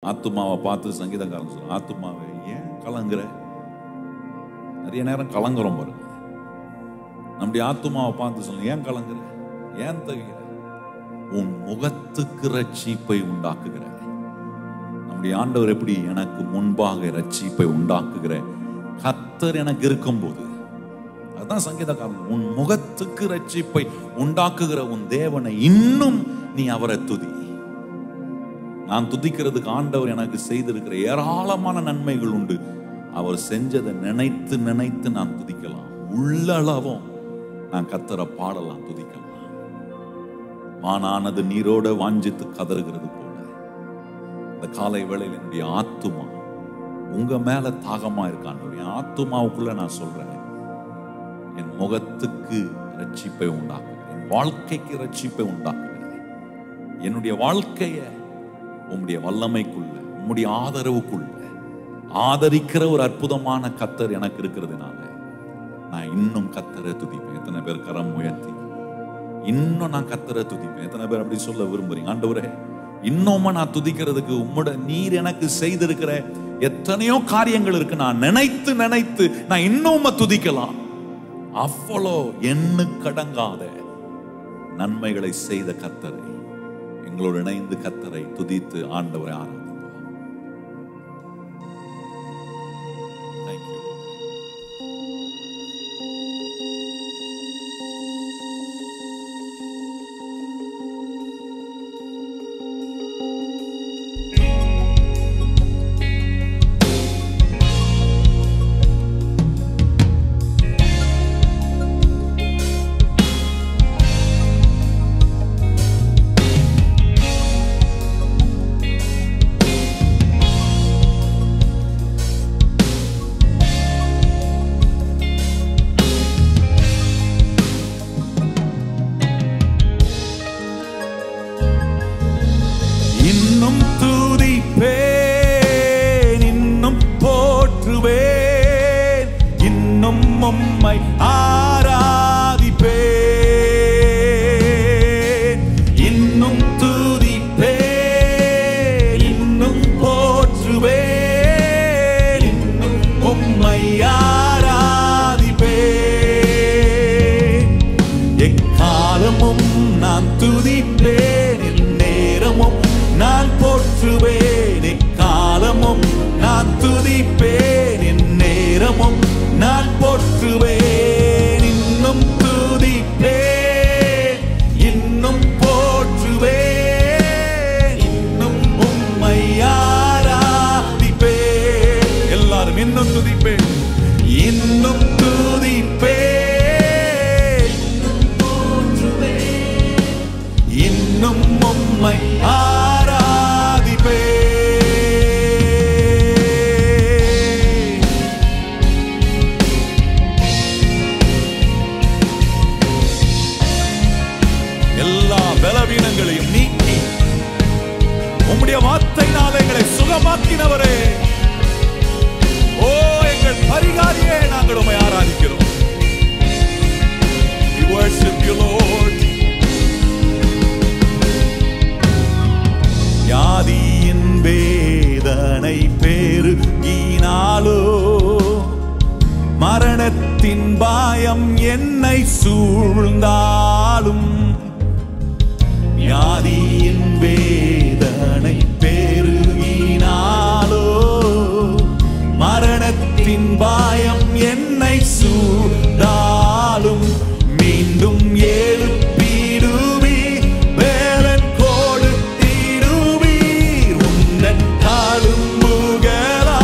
ஆத்துமாவை பார்த்து சங்கீதக்காரன் சொல்ல ஆத்துமாவை ஏன் கலங்குற நிறைய நேரம் கலங்குறோம் பாருங்க நம்முடைய ஆத்துமாவை பார்த்து சொல்ல ஏன் கலங்குற ஏன் தகுகிற உன் முகத்துக்கு ரட்சிப்பை உண்டாக்குகிற நம்முடைய ஆண்டவர் எப்படி எனக்கு முன்பாக ரட்சிப்பை உண்டாக்குகிற கத்தர் எனக்கு இருக்கும்போது அதான் சங்கீதக்காரன் உன் முகத்துக்கு ரட்சிப்பை உண்டாக்குகிற உன் தேவனை இன்னும் நீ அவரை துதி நான் துதிக்கிறதுக்கு ஆண்டவர் எனக்கு செய்திருக்கிற ஏராளமான நன்மைகள் உண்டு அவர் செஞ்சதை நினைத்து நினைத்து நான் துதிக்கலாம் உள்ளளவும் நான் கத்தரை பாடலாம் துதிக்கலாம் மானானது நீரோட வாஞ்சித்து கதறுகிறது போல இந்த காலை வேளையில் என்னுடைய ஆத்துமா உங்க மேல தாகமா இருக்கான் என் ஆத்துமாவுக்குள்ள நான் சொல்றேன் என் முகத்துக்கு ரட்சிப்பை உண்டாக்குகிறேன் என் வாழ்க்கைக்கு ரட்சிப்பை உண்டாக்குகிறேன் என்னுடைய வாழ்க்கைய உம்முடைய வல்லமைக்குள்ள உம்முடைய ஆதரவுக்குள்ள ஆதரிக்கிற ஒரு அற்புதமான கத்தர் எனக்கு இருக்கிறதுனால நான் இன்னும் கத்தரை துதிப்பேன் எத்தனை பேர் கரம் உயர்த்தி இன்னும் நான் கத்தரை துதிப்பேன் எத்தனை பேர் அப்படி சொல்ல விரும்புறீங்க ஆண்டவரே இன்னுமா நான் துதிக்கிறதுக்கு உம்மோட நீர் எனக்கு செய்திருக்கிற எத்தனையோ காரியங்கள் இருக்கு நான் நினைத்து நினைத்து நான் இன்னும் துதிக்கலாம் அவ்வளோ எண்ணு கடங்காத நன்மைகளை செய்த கத்தரை எங்களோடு இணைந்து கத்தரை துதித்து ஆண்டவரை ஆராதிப்போம் Thank you, Lord. இன்னும் துதிப்பேன் இன்னும் போற்றுவேன் இன்னும் உம்மை ஆராதிப்பேன் இன்னும் துதிப்பேன் இன்னும் போற்றுவேன் இன்னும் உம்மை ஆராதிப்பேன் எக்காலமும் நான் துதிப்பேன் நேரமும் நான் போற்றுவேன் எக்காலமும் நான் துதிப்பேன் என் நேரமும் நான் போற்றுவேன் இன்னும் துதிப்பேன் இன்னும் போற்றுவேன் இன்னும் உம்மை ஆராதிப்பேன் எல்லாரும் இன்னும் துதிப்பேன் இன்னும் துதிப்பேன் இன்னும் உம்மை ஆராதிப்பேன் எல்லா பலவீனங்களையும் நீக்கி உம்முடைய வார்த்தையினால் எங்களை சுகமாக்கினவரே ஓ எங்கள் பரிகாரியே நாங்கள் உம்மை ஆராதிக்கிறோம் We worship you, Lord. வியாதியின் வேதனை பெருகினாலோ மரணத்தின் பாயம் என்னை சூழ்ந்தாலும் வியாதியின் வேதனை பெருகினாலோ மரணத்தின் பாயம் என்னை சூழ்ந்தாலும் மீண்டும் எழுப்பிடுவி வேலன் கொடுத்திடுவீர் உன்னன் காலும் முகலா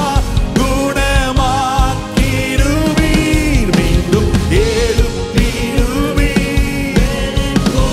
குணமாக்கிடுவீர் மீண்டும் எழுப்பிடுவீர்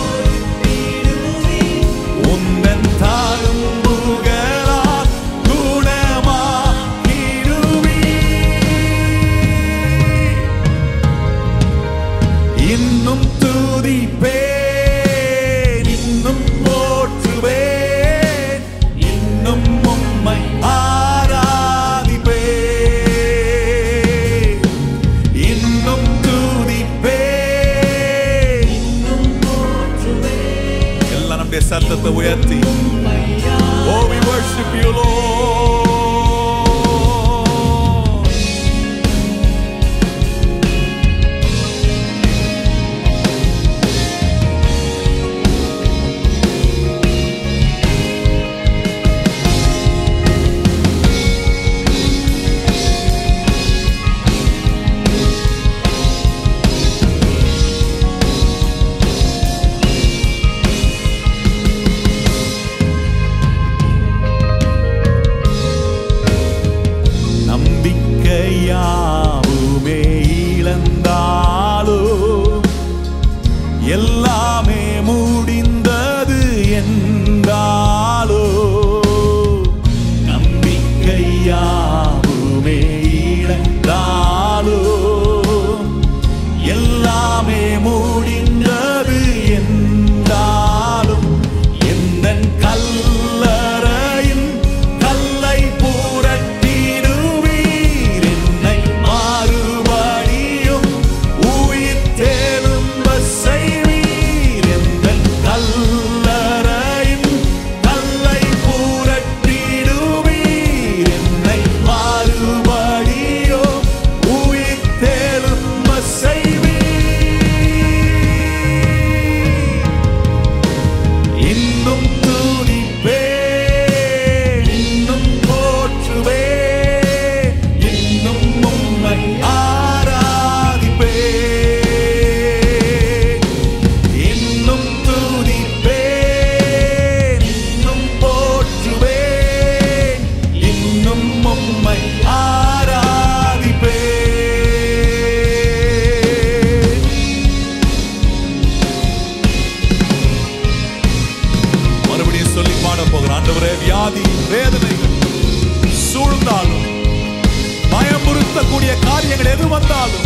வந்தாலும் பயமுறுத்தக்கூடிய காரியங்கள் எது வந்தாலும்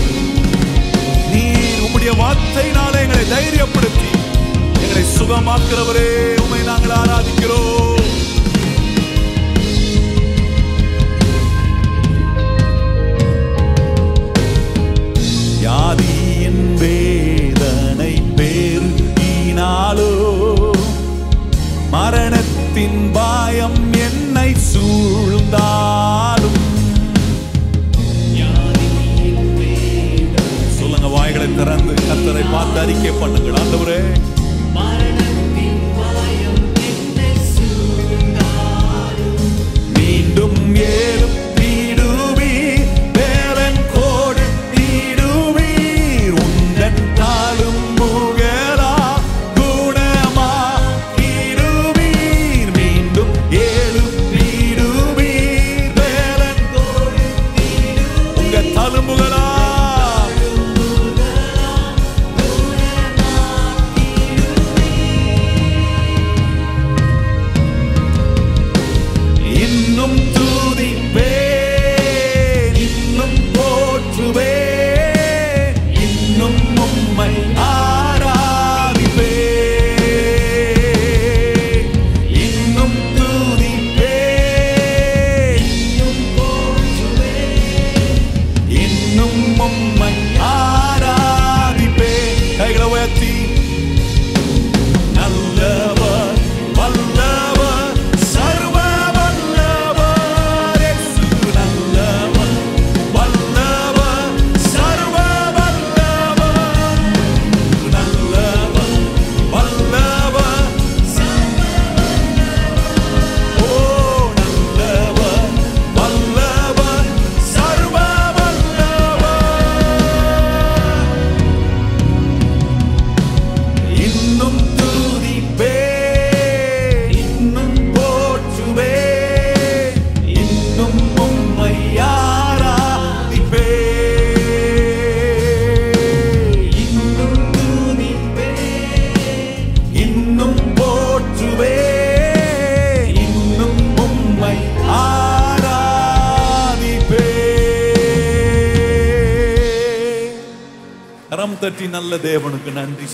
நீர் உம்முடைய வார்த்தையினாலே எங்களை தைரியப்படுத்தி எங்களை சுகமாக்குறவரே உம்மை நாங்கள் ஆராதிக்கிறோம் வியாதியின் வேதனை பெருகினாலோ மரணத்தின் பாயம் என்னை சூழ்ந்தாலும் சொல்லுங்க வாய்களை திறந்து கத்தரை பார்த்து அறிக்கை பண்ணுங்கள் ஆண்டவரே மீண்டும் எழுப்பிடுவீர் பேரன் கொடுத்திடுவீர் உந்தன் தாழும் முகலா குணமாக்கிடுவீர் மீண்டும் எழுப்பிடுவீர் பேரன் உங்க தழும்புகளா இன்னும் துதிப்பேன் இன்னும் போற்றுவேன் இன்னும் உம்மை ஆராதிப்பேன் இன்னும் துதிப்பேன் இன்னும் போற்றுவேன் இன்னும் உம்மை ஆராதிப்பேன் கைகளை உயர்த்தி நல்லவர் வல்லவர் சர்வ வல்லவர் இயேசு நல்லவர் வல்லவர் சர்வ வல்லவர் நல்லவர் வல்லவர் ஓ நல்லவர் வல்லவர் சர்வ வல்லவர் இன்னும் துதிப்பே இன்னும் போற்றுவே இன்னும் உம்மை ஆராதிப்பே இன்னும் துதிப்பே இன்னும் போற்றுவே இன்னும் உம்மை ஆராதிப்பே கரம் தட்டி நல்ல தேவனுக்கு நன்றி